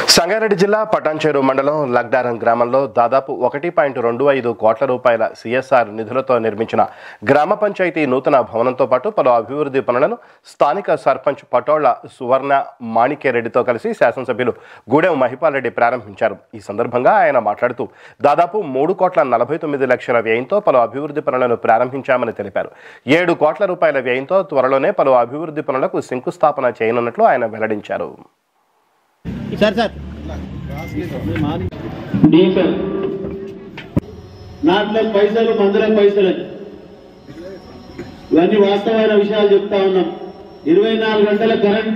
సంగారెడ్డి జిల్లా పటాన్చేరు మండలం లగ్డారం గ్రామంలో దాదాపు ఒకటి పాయింట్ రెండు ఐదు కోట్ల రూపాయల సిఎస్ఆర్ నిధులతో నిర్మించిన గ్రామ పంచాయతీ నూతన భవనంతో పాటు పలు అభివృద్ధి పనులను స్థానిక సర్పంచ్ పటోళ్ల సువర్ణ మాణిక్యరెడ్డితో కలిసి శాసనసభ్యులు గూడెం మహిపాల్ రెడ్డి ప్రారంభించారు ఈ సందర్భంగా ఆయన మాట్లాడుతూ దాదాపు మూడు కోట్ల నలభై తొమ్మిది లక్షల వ్యయంతో పలు అభివృద్ధి పనులను ప్రారంభించామని తెలిపారు ఏడు కోట్ల రూపాయల వ్యయంతో త్వరలోనే పలు అభివృద్ధి పనులకు శంకుస్థాపన చేయనున్నట్లు ఆయన వెల్లడించారు సార్ సార్ డీజిల్ నాట్లకు పైసలు మందులకు పైసలు అని. ఇవన్నీ వాస్తవమైన విషయాలు చెప్తా ఉన్నాం ఇరవై నాలుగు గంటల కరెంటు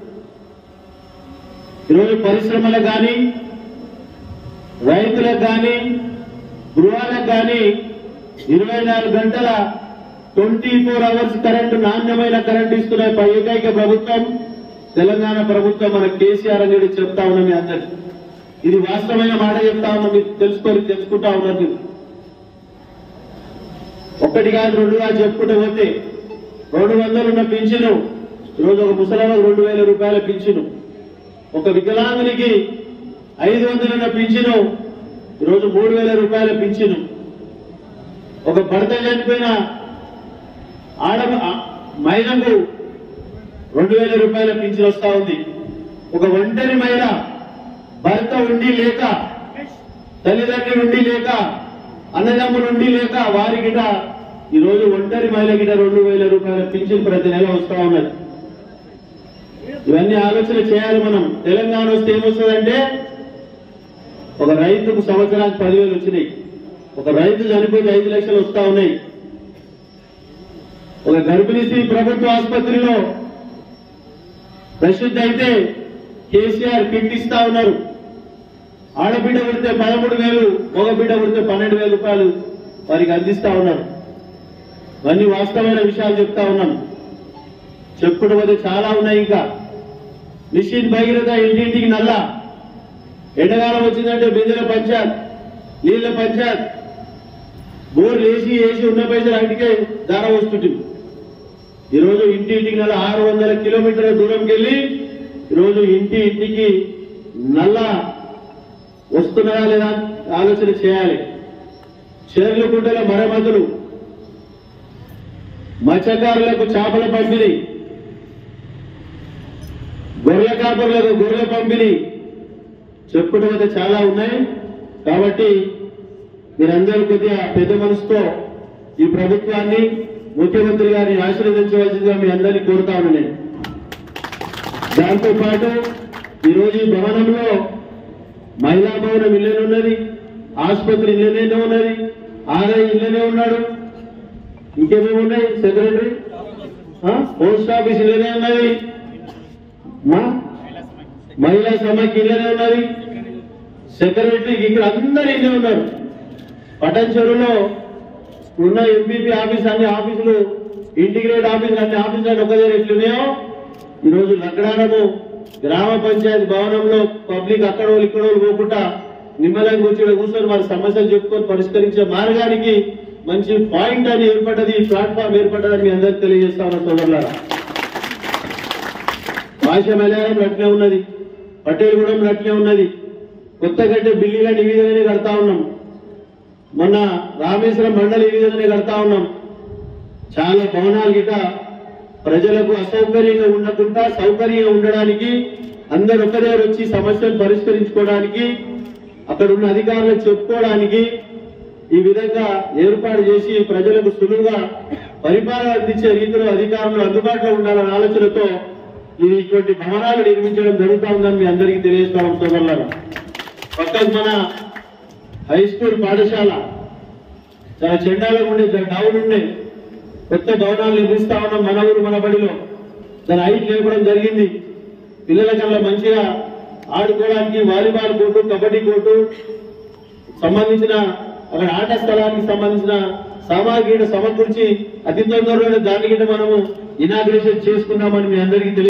ఈరోజు పరిశ్రమలకు కానీ రైతులకు కానీ గృహాలకు కానీ ఇరవై నాలుగు గంటల ట్వంటీ ఫోర్ అవర్స్ కరెంటు నాణ్యమైన కరెంటు ఇస్తున్న ప- ఏకైక ప్రభుత్వం తెలంగాణ ప్రభుత్వం మన కేసీఆర్ అనేది చెప్తా ఉన్నాం మీ అందరికి ఇది వాస్తవమైన మాట చెప్తా ఉన్నాం మీరు తెలుసుకొని తెలుసుకుంటా ఉన్నారు మీరు ఒక్కటి కాదు రెండు కాదు చెప్పుకుంటూ పోతే రెండు వందలు ఉన్న పింఛను ఈరోజు ఒక ముసలమ్మకు రెండు వేల రూపాయల పింఛను ఒక వికలాంగునికి ఐదు వందలు ఉన్న పింఛను ఈరోజు మూడు వేల రూపాయల పింఛను ఒక భర్త చనిపోయిన ఆడ ఆ- మహిళకు రెండు వేల రూపాయల పింఛన్ వస్తా ఉంది ఒక ఒంటరి మహిళ భర్త ఉండి లేక తల్లిదండ్రులు ఉండి లేక అన్నదమ్ములు ఉండి లేక వారి గిట ఈ రోజు ఒంటరి మహిళ గిట రెండు వేల రూపాయల పింఛన్ ప్రతి నెల వస్తా ఉన్నది ఇవన్నీ ఆలోచన చేయాలి మనం తెలంగాణ వస్తే ఏమొస్తుందంటే ఒక రైతుకు సంవత్సరానికి పదివేలు వచ్చినాయి ఒక రైతు చనిపోతే ఐదు లక్షలు వస్తా ఉన్నాయి ఒక గర్భిణీ స్త్రీ ప్రభుత్వ ఆసుపత్రిలో ప్రసిద్ధి అయితే కేసీఆర్ కిట్ ఇస్తా ఉన్నారు ఆడబిడ్డ పుడితే పదమూడు వేలు మగ బిడ్డ పుడితే పన్నెండు వేల రూపాయలు వారికి అందిస్తా ఉన్నారు ఇవన్నీ వాస్తవమైన విషయాలు చెప్తా ఉన్నాం చెప్పుకుంటూ పోతే చాలా ఉన్నాయి ఇంకా నిశ్చిత్ భగీరథ ఇంటింటికి నల్ల ఎండకాలం వచ్చిందంటే బిందెల పంచాయత్ నీళ్ల పంచాయత్ బోర్లు వేసి వేసి ఉన్న పైసలు అటుకే ధర వస్తుంటుంది ఈరోజు ఇంటి ఇంటికి నెల ఆరు వందల కిలోమీటర్ల దూరంకి వెళ్ళి ఈరోజు ఇంటి ఇంటికి నల్ల వస్తున్నాయా లేదా ఆలోచన చేయాలి చెర్ల గుడ్డల మరమ్మతులు మత్స్యకారులకు చేపల పంపిణీ గొర్రెల కాపరులకు గొర్రెల పంపిణీ చెప్పుకోవడం అయితే చాలా ఉన్నాయి కాబట్టి మీరందరూ కొద్దిగా పెద్ద మనసుతో ఈ ప్రభుత్వాన్ని ముఖ్యమంత్రి గారిని ఆశీర్వదించవలసిందిగా మీ అందరినీ కోరుతా ఉన్నాను నేను దాంతో పాటు ఈరోజు ఈ భవనంలో మహిళా భవనం ఇల్లనే ఉన్నది ఆసుపత్రి ఇల్లనే ఉన్నది ఆదాయ ఇల్లనే ఉన్నాడు ఇంకేమేమి ఉన్నాయి సెక్రటరీ ఆ? పోస్ట్ ఆఫీస్ ఇల్లనే ఉన్నది మా? మహిళా సమాఖ్య ఇల్లనే ఉన్నది సెక్రటరీ ఇక్కడ అందరు ఇల్లే ఉన్నారు పటన్ చెరువులో ఉన్న ఎంపీపీ ఆఫీస్ అన్ని ఆఫీసులు ఇంటిగ్రేట్ ఆఫీసులు అన్ని ఆఫీసులు అన్ని ఒక దగ్గర ఎట్లున్నాయో ఈరోజు లగ్నారము గ్రామ పంచాయతీ భవనంలో పబ్లిక్ అక్కడ వాళ్ళు ఇక్కడ వాళ్ళు పోకుండా నిమ్మలంగా కూర్చొని కూర్చొని వారి సమస్యలు చెప్పుకొని పరిష్కరించే మార్గానికి మంచి పాయింట్ అని ఏర్పడ్డది ఈ ప్లాట్ఫామ్ ఏర్పడ్డదని మీ అందరికి తెలియజేస్తా ఉన్న సోదరులారా భాష మలయాళం అట్లే ఉన్నది పటేల్గూడెం అట్లే ఉన్నది కొత్తగడ్డ బిల్లీలని ఈ విధంగానే కడతా ఉన్నాం మొన్న రామేశ్వరం మండలి ఈ విధంగానే కడతా ఉన్నాం చాలా భవనాలు గిట ప్రజలకు అసౌకర్యంగా ఉండకుండా సౌకర్యంగా ఉండడానికి అందరు ఒక దగ్గర వచ్చి సమస్యలు పరిష్కరించుకోవడానికి అక్కడ ఉన్న అధికారులకు చెప్పుకోవడానికి ఈ విధంగా ఏర్పాటు చేసి ప్రజలకు సులువుగా పరిపాలన అందించే రీతిలో అధికారులు అందుబాటులో ఉండాలన్న ఆలోచనతో ఈ ఇటువంటి భవనాలు నిర్మించడం జరుగుతా ఉందని మీ అందరికీ తెలియజేస్తాం సోదరులారా పక్కన మన హై స్కూల్ పాఠశాల చాలా చెండాలో ఉండే చాలా డౌన్ ఉండే కొత్త భవనాలు నిర్మిస్తా ఉన్నాం మన ఊరు మన బడిలో దాని హైట్ లేపడం జరిగింది పిల్లలకల్లా మంచిగా ఆడుకోవడానికి వాలీబాల్ కోర్టు కబడ్డీ కోర్టు సంబంధించిన అక్కడ ఆట స్థలానికి సంబంధించిన సామాగ్రిని సమకూర్చి అతి తొందరలోనే దాన్ని గిట్ట మనము ఇనాగ్రేషన్ చేసుకున్నామని మీ అందరికీ తెలియ